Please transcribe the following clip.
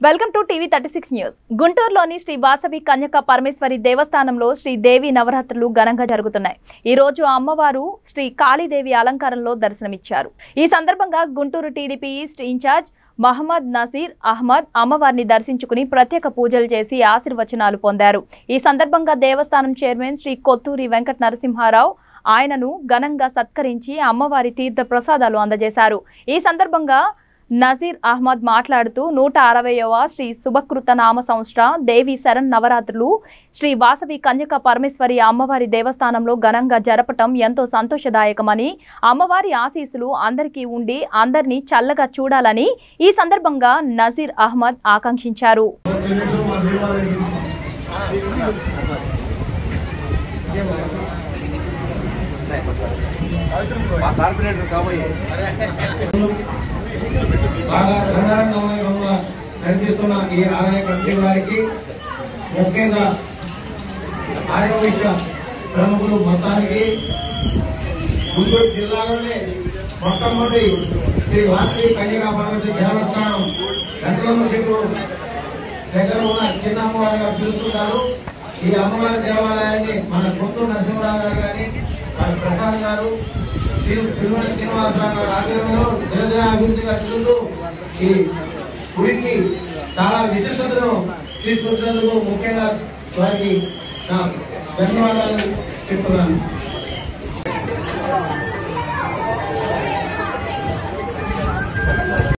welcome to TV thirty six news గుంటూరులోని శ్రీ వాసవి కన్యక పరమేశ్వరి దేవస్థానంలో శ్రీ దేవి నవరాత్రులు ఘనంగా జరుగుతున్నాయి ఈ రోజు అమ్మవారు శ్రీ కాళీదేవి అలంకారంలో దర్శనమిచ్చారు ఈ సందర్భంగా Guntur TDP east incharge Mohammed Naseer Ahmed అమ్మవారిని దర్శించుకుని ప్రత్యేక పూజలు చేసి ఆశీర్వచనాలు పొందారు ఈ సందర్భంగా దేవస్థానం చైర్మన్ శ్రీ కొత్తూరి వెంకట నరసింహారావు ఆయనను ఘనంగా సత్కరించి అమ్మవారి తీర్థ ప్రసాదాలు అందజేశారు ఈ సందర్భంగా నజీర్ అహ్మద్ మాట్లాడుతూ నూట అరవయవ శ్రీ శుభకృత నామ సంవత్సర దేవి శరణ్ నవరాత్రులు శ్రీ వాసవి కన్యక పరమేశ్వరి అమ్మవారి దేవస్థానంలో ఘనంగా జరపటం ఎంతో సంతోషదాయకమని అమ్మవారి ఆశీస్సులు అందరికీ ఉండి అందరినీ చల్లగా చూడాలని ఈ సందర్భంగా నజీర్ అహ్మద్ ఆకాంక్షించారు మా కార్పొరేటర్ కాబోయే బాగా రంగారంగంగా నడిపిస్తున్న ఈ ఆలయ కమిటీ వారికి ముఖ్యంగా ఆర్యవైశ్య ప్రముఖులు మొత్తానికి గుంటూరు జిల్లాలోనే మొట్టమొదటి శ్రీ వాసవి కన్యకా పరమేశ్వరి దేవస్థానం గంటలమ్మ చెట్టు దగ్గర ఉన్న చిన్న అమ్మవారి గారు పిలుస్తుంటారు ఈ అమ్మవారి దేవాలయాన్ని మన గుంటూరు నరసింహరావు గారు కానీ మన ప్రసాద్ గారు శ్రీ- తిరుమల శ్రీనివాసరావు గారు ఆధ్వర్యంలో దినదిన అభివృద్ధిగా చూస్తూ ఈ గుడికి చాలా విశిష్టతను తీసుకొచ్చినందుకు ముఖ్యంగా వారికి నా ధన్యవాదాలు చెప్తున్నాను